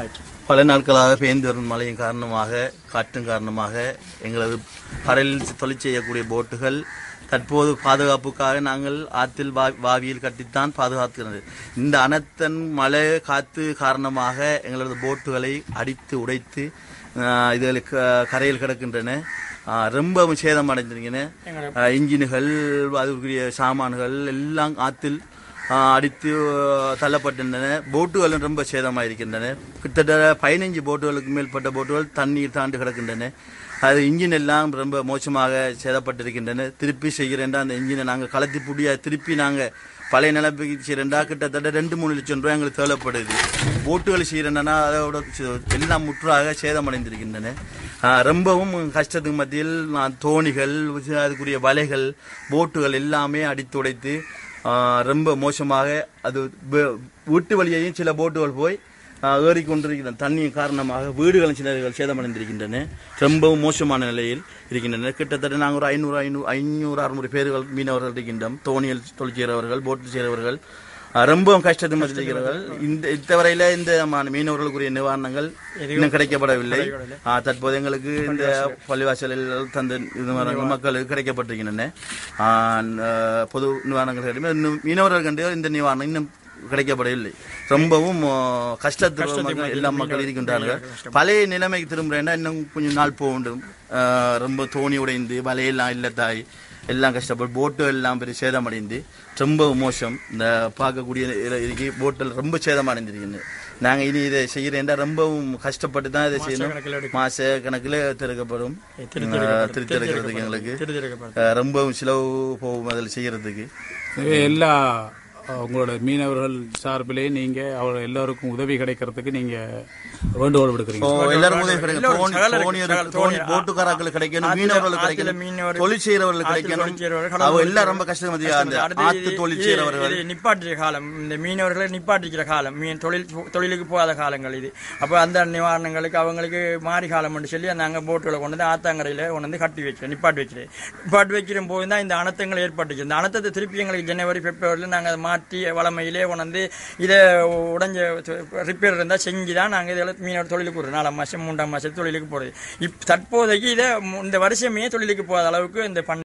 பல நாட்களாக பெய்து வரும் மழையின் காரணமாக காற்றின் காரணமாக எங்களது கடலில் தொழில் செய்யக்கூடிய போட்டுகள் தற்போது பாதுகாப்புக்காக நாங்கள் ஆற்றில் வா வாவியில் கட்டித்தான் பாதுகாக்கிறது இந்த அனர்த்தன் மழை காற்று காரணமாக எங்களது போட்டுகளை அடித்து உடைத்து ஆஹ், இதுகள் க- கரையில் கிடக்கின்றன ஆஹ், ரொம்பவும் சேதம் அடைந்திருக்கின்றன ஆஹ், இன்ஜின்கள் அதுக்குரிய சாமான்கள் எல்லாம் ஆற்றில் ஆஹ் அடித்து ஆஹ் தள்ளப்பட்டிருந்தன போட்டுகளும் ரொம்ப சேதமாயிருக்கின்றன கிட்டத்தட்ட பதினைஞ்சு போட்டுகளுக்கு மேற்பட்ட போட்டுகள் தண்ணீர் தாண்டு கிடக்கின்றன அது இன்ஜின் எல்லாம் ரொம்ப மோசமாக சேதப்பட்டிருக்கின்றன திருப்பி செய்கிறேன்டா அந்த இன்ஜினை நாங்கள் கலத்தி புடிய திருப்பி நாங்கள் பழைய நிலப்புக்கு செய்கிறேன்டா கிட்டத்தட்ட ரெண்டு மூணு லட்சம் ரூபாய் எங்களுக்கு தேவைப்படுது போட்டுகள் செய்கிறேன்னா அதோட சி- எல்லாம் முற்றாக சேதமடைந்திருக்கின்றன ஆஹ் ரொம்பவும் கஷ்டத்துக்கு மத்தியில் நான் தோணிகள் அதுக்குரிய வலைகள் போட்டுகள் எல்லாமே அடித்துடைத்து ஆஹ் ரொம்ப மோசமாக அது வே- வீட்டு வழியையும் சில போட்டுகள் போய் ஆஹ் ஏறிக்கொண்டிருக்கின்றன தண்ணியின் காரணமாக வீடுகளும் சிலர்கள் சேதமடைந்திருக்கின்றன ரொம்பவும் மோசமான நிலையில் இருக்கின்றன கிட்டத்தட்ட நாங்கள் ஒரு ஐநூறு ஐநூறு ஐநூறு அறுநூறு பேர்கள் மீனவர்கள் இருக்கின்றோம் தோணியில் தொழில் செய்கிறவர்கள் போட்டு செய்கிறவர்கள் ஆஹ் ரொம்பவும் கஷ்டத்தை மதிக்கிறார்கள் இந்த இத்தவரையில இந்த மான- மீனவர்களுக்குரிய நிவாரணங்கள் இன்னும் கிடைக்கப்படவில்லை ஆஹ் தற்போது எங்களுக்கு இந்த பள்ளிவாசலில் தந்த நிவாரணங்கள் மக்களுக்கு கிடைக்கப்பட்டிருக்கின்றன ஆஹ் ந- பொது நிவாரணங்கள் கிடைக்கும் இன்னும் மீனவர்கள் கண்டு இந்த நிவாரணம் இன்னும் கிடைக்கப்படவில்லை ரொம்பவும் ஆஹ், கஷ்டத்தில் மக்கள் எல்லா மக்கள் இருக்கின்றார்கள் பழைய நிலைமைக்கு திரும்புறேன்னா இன்னும் கொஞ்சம் நாள் போகும் ஆஹ், ரொம்ப தோணி உடைந்து வலையெல்லாம் இல்லை தாய் எல்லாம் கஷ்டப்பட்டு போட்டு எல்லாம் பெரிய சேதமடைந்து ரொம்ப மோசம் இந்த பார்க்கக்கூடிய இதுக்கு போட்டில் ரொம்ப சேதமடைந்திருக்கின்றன நாங்கள் இனி இதை செய்கிறேன்டா ரொம்பவும் கஷ்டப்பட்டு தான் இதை செய்யணும் மாச கணக்கில் திறக்கப்படும் திருத்திருக்கிறதுக்கு எங்களுக்கு அஹ், ரொம்பவும் செலவு போகும் அதில் செய்யறதுக்கு எனவே எல்லா அஹ், உங்களோட மீனவர்கள் சார்பிலே நீங்க அவர் எல்லாருக்கும் உதவி கிடைக்கிறதுக்கு நீங்க வேண்டுகோள் விடுக்கிறீங்க இப்போ எல்லாரும் உதவி கிடைக்கும் எல்லாரும் தோணி சகல தோணி சகல தோணி தோணி, போட்டுக்காரர்களுக்கு கிடைக்கணும் ஆத்துல- மீனவர்களுக்கு ஆத்துல கிடைக்கணும் மீனவர்கள், தொழில் செய்யறவர்களுக்கு ஆத்துல கிடைக்கணும் தொழில் செய்றவர்கள், அவங்க கடலோர எல்லாம் ரொம்ப கஷ்டம் மத்திய அந்த அடுத்து ஆத்து இது- தொழில் இது- செய்யறவர்கள் இது நிப்பாட்டிய காலம் இந்த மீனவர்களை நிப்பாட்டிக்கிற காலம் மீன் தொழில் தொழிலுக்கு போகாத காலங்கள் இது அப்போ அந்த நிவாரணங்களுக்கு அவங்களுக்கு மாறி காலம்னு சொல்லி நாங்கள் போட்டுகளை கொண்டு வந்து ஆத்தாங்கரையில் கொண்டு வந்து கட்டி வைக்கிறோம் நிப்பாட்டி வைக்கிறேன் நிப்பாட்டி வைக்கிற போது தான் இந்த அனர்த்தங்கள் ஏற்பட்டுச்சு இந்த அனர்த்தத்தை திருப்பி எங்களுக்கு ஜனவரி பிப்ரவரியில் நாங்கள் அதை மாற்றி வளமையிலே கொண்டு வந்து இதை உடஞ்ச ரிப்பேர் இருந்தால் செஞ்சு தான் நாங்கள் இதில் மீனவர் தொழிலுக்கு போடுறோம் நாலாம் மாதம் மூன்றாம் மாதம் தொழிலுக்கு போகிறது இப் தற்போதைக்கு இதை மு- இந்த வருஷமே தொழிலுக்கு போகாத அளவுக்கு இந்த பண்ண